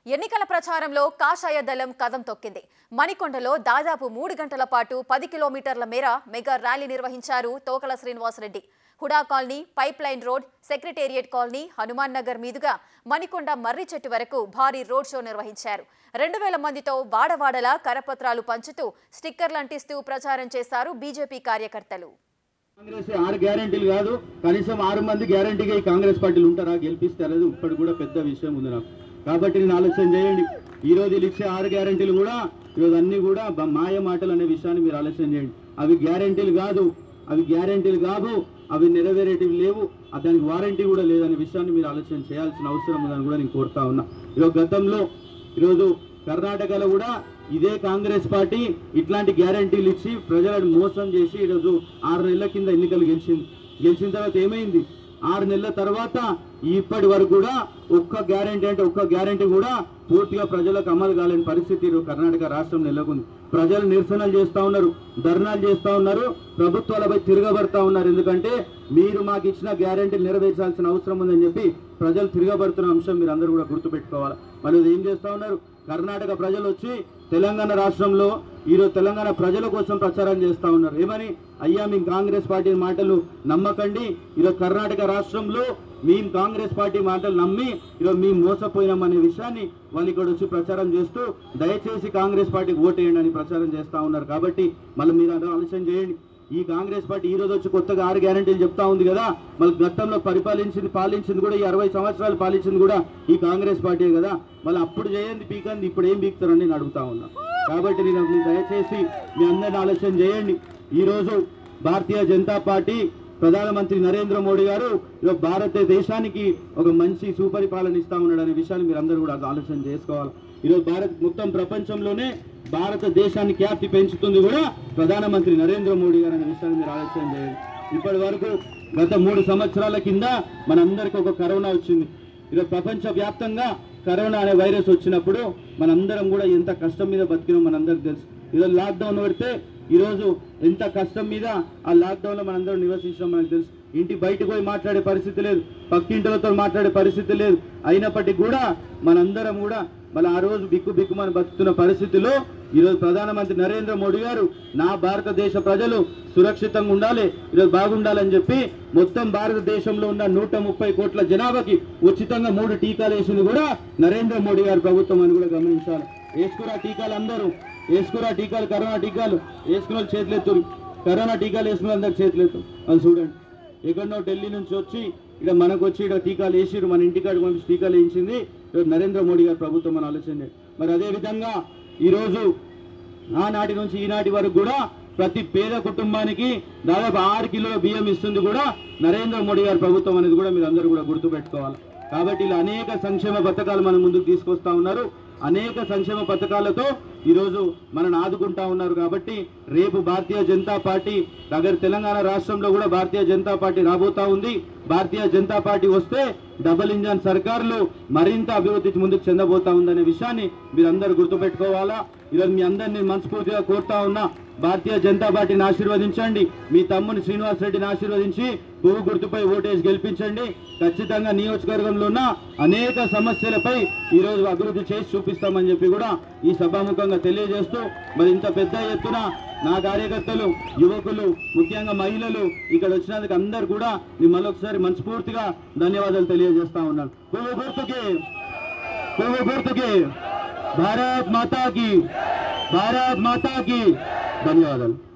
ఎన్నికల ప్రచారంలో కాషాయ దళం కదం తొక్కింది మణికొండలో దాదాపు మూడు గంటల పాటు పది కిలోమీటర్ల మేర మెగా ర్యాలీ నిర్వహించారు Tokala Srinivasa Reddy HUDA colony pipeline road secretariat colony Hanuman Nagar మీదుగా మణికొండ మర్రి చెట్టు వరకు భారీ రోడ్ షో నిర్వహించారు రెండు వేల మందితో వాడవాడలా కరపత్రాలు పంచుతూ స్టిక్కర్లు అంటిస్తూ ప్రచారం చేశారు బీజేపీ కార్యకర్తలు కాంగ్రెస్ ఆరు గ్యారెంటీలు కాదు కనీసం ఆరు మంది గ్యారెంటీగా ఈ కాంగ్రెస్ పార్టీలు ఉంటారా గెలిపిస్తారు అది ఇప్పటి కూడా పెద్ద విషయం ఉంది నాకు కాబట్టి నేను ఆలోచన చేయండి ఈ రోజు వీళ్ళు ఇచ్చే ఆరు గ్యారెంటీలు కూడా ఈరోజు అన్ని కూడా బ- మాయ మాటలు అనే విషయాన్ని మీరు ఆలోచన చేయండి అవి గ్యారెంటీలు కాదు అవి గ్యారెంటీలు కాదు అవి నెరవేరేటివి లేవు ఆ దానికి వారంటీ కూడా లేదనే విషయాన్ని మీరు ఆలోచన చేయాల్సిన అవసరం ఉందని కూడా నేను కోరుతా ఉన్నా ఈరోజు గతంలో ఈరోజు కర్ణాటకలో కూడా ఇదే కాంగ్రెస్ పార్టీ ఇట్లాంటి గ్యారంటీలు ఇచ్చి ప్రజలను మోసం చేసి ఈరోజు ఆరు నెలల కింద ఎన్నికలు గెలిచింది గెలిచిన తర్వాత ఏమైంది ఆరు నెలల తర్వాత ఇప్పటి వరకు కూడా ఒక్క గ్యారంటీ అంటే ఒక్క గ్యారంటీ కూడా పూర్తిగా ప్రజలకు అమలు కాలేని పరిస్థితి ఈరోజు కర్ణాటక రాష్ట్రం నెలకొంది ప్రజలు నిరసనలు చేస్తా ఉన్నారు ధర్నాలు చేస్తా ఉన్నారు ప్రభుత్వాలపై తిరగబడతా ఉన్నారు ఎందుకంటే మీరు మాకు ఇచ్చిన గ్యారంటీలు నెరవేర్చాల్సిన అవసరం ఉందని చెప్పి ప్రజలు తిరగబడుతున్న అంశం మీరు అందరూ కూడా గుర్తుపెట్టుకోవాలి మరి ఏం చేస్తా ఉన్నారు కర్ణాటక ప్రజలు వచ్చి తెలంగాణ రాష్ట్రంలో ఈరోజు తెలంగాణ ప్రజల కోసం ప్రచారం చేస్తా ఉన్నారు ఏమని అయ్యా మేము కాంగ్రెస్ పార్టీ మాటలు నమ్మకండి ఈరోజు కర్ణాటక రాష్ట్రంలో మేము కాంగ్రెస్ పార్టీ మాటలు నమ్మి ఈరోజు మేము మోసపోయినాం అనే విషయాన్ని వాళ్ళు ఇక్కడ వచ్చి ప్రచారం చేస్తూ దయచేసి కాంగ్రెస్ పార్టీకి ఓటేయండి అని ప్రచారం చేస్తా ఉన్నారు కాబట్టి మళ్ళీ మీరు అందరూ ఆలోచన చేయండి ఈ కాంగ్రెస్ పార్టీ ఈ రోజు వచ్చి కొత్తగా ఆరు గ్యారంటీలు చెప్తా ఉంది కదా మళ్ళీ గతంలో పరిపాలించింది పాలించింది కూడా ఈ అరవై సంవత్సరాలు పాలించింది కూడా ఈ కాంగ్రెస్ పార్టీ కదా మళ్ళీ అప్పుడు చేయండి పీకంది ఇప్పుడు ఏం పీకుతారని నేను అడుగుతా ఉన్నా కాబట్టి నేను మీరు దయచేసి మీ అందరిని ఆలోచన చేయండి ఈ రోజు భారతీయ జనతా పార్టీ ప్రధానమంత్రి నరేంద్ర మోడీ గారు ఈరోజు భారతదేశానికి ఒక మంచి సుపరిపాలన ఇస్తా ఉన్నాడు అనే విషయాన్ని మీరు అందరూ కూడా ఆలోచన చేసుకోవాలి ఈరోజు భారత్ మొత్తం ప్రపంచంలోనే భారతదేశాన్ని ఖ్యాతి పెంచుతుంది కూడా ప్రధానమంత్రి నరేంద్ర మోడీ గారు అనే విషయాన్ని మీరు ఆలోచన చేయండి ఇప్పటి వరకు గత మూడు సంవత్సరాల కింద మనందరికి ఒక కరోనా వచ్చింది ఈరోజు ప్రపంచ వ్యాప్తంగా కరోనా అనే వైరస్ వచ్చినప్పుడు మనందరం కూడా ఎంత కష్టం మీద బతికినాం మనందరికి తెలుసు ఈరోజు లాక్డౌన్ పెడితే ఈరోజు ఎంత కష్టం మీద ఆ లాక్డౌన్లో మనందరం నివసించడం మనకు తెలుసు ఇంటి బయటకు పోయి మాట్లాడే పరిస్థితి లేదు పక్కింటిలతో మాట్లాడే పరిస్థితి లేదు అయినప్పటికీ కూడా మనందరం కూడా మళ్ళీ ఆ రోజు బిక్కు బిక్కుమని బతుకుతున్న పరిస్థితిలో ఈరోజు ప్రధానమంత్రి నరేంద్ర మోడీ గారు నా భారతదేశ ప్రజలు సురక్షితంగా ఉండాలి ఈరోజు బాగుండాలని చెప్పి మొత్తం భారతదేశంలో ఉన్న నూట ముప్పై కోట్ల జనాభాకి ఉచితంగా మూడు టీకాలు వేసింది కూడా నరేంద్ర మోడీ గారి ప్రభుత్వం అని కూడా గమనించాలి వేసుకురా టీకాలు అందరూ వేసుకురా టీకాలు కరోనా టీకాలు వేసుకున్న వాళ్ళు చేతులు ఎత్తురు కరోనా టీకాలు వేసుకున్న అందరు చేతులు ఎత్తు అది చూడండి ఎక్కడనో ఢిల్లీ నుంచి వచ్చి ఇక్కడ మనకు వచ్చి ఇక్కడ టీకాలు వేసిరు మన ఇంటికాడికి పంపించి టీకాలు వేయించింది ఈరోజు నరేంద్ర మోడీ గారి ప్రభుత్వం మన ఆలోచన చేయండి. మరి అదే విధంగా ఈరోజు ఆనాటి నుంచి ఈనాటి వరకు కూడా ప్రతి పేద కుటుంబానికి దాదాపు ఆరు కిలోల బియ్యం ఇస్తుంది కూడా నరేంద్ర మోడీ గారి ప్రభుత్వం అనేది కూడా మీరు అందరూ కూడా గుర్తుపెట్టుకోవాలి కాబట్టి ఇలా అనేక సంక్షేమ పథకాలు మన ముందుకు తీసుకొస్తా ఉన్నారు అనేక సంక్షేమ పథకాలతో ఈరోజు మనల్ని ఆదుకుంటా ఉన్నారు కాబట్టి రేపు భారతీయ జనతా పార్టీ దగ్గర తెలంగాణ రాష్ట్రంలో కూడా భారతీయ జనతా పార్టీ రాబోతా ఉంది భారతీయ జనతా పార్టీ వస్తే డబుల్ ఇంజన్ సర్కారులు మరింత అభివృద్ధి ముందుకు చెందబోతా ఉందనే విషయాన్ని మీరందరూ గుర్తుపెట్టుకోవాలా ఈరోజు మీ అందరినీ మనస్ఫూర్తిగా కోరుతా ఉన్నా భారతీయ జనతా పార్టీని ఆశీర్వదించండి మీ తమ్ముని శ్రీనివాస్ రెడ్డిని ఆశీర్వదించి పువ్వు గుర్తుపై ఓటేసి గెలిపించండి ఖచ్చితంగా నియోజకవర్గంలో ఉన్న అనేక సమస్యలపై ఈరోజు అభివృద్ధి చేసి చూపిస్తామని చెప్పి కూడా ఈ సభాముఖంగా తెలియజేస్తూ మరి ఇంత పెద్ద ఎత్తున నా కార్యకర్తలు యువకులు ముఖ్యంగా మహిళలు ఇక్కడ వచ్చినందుకు అందరు కూడా నేను మరొకసారి మనస్ఫూర్తిగా ధన్యవాదాలు తెలియజేస్తా ఉన్నాను పువ్వు గుర్తుకి పువ్వు గుర్తుకి భారత్ మాతా కి భారత్ మాతా కి ధన్యవాదాలు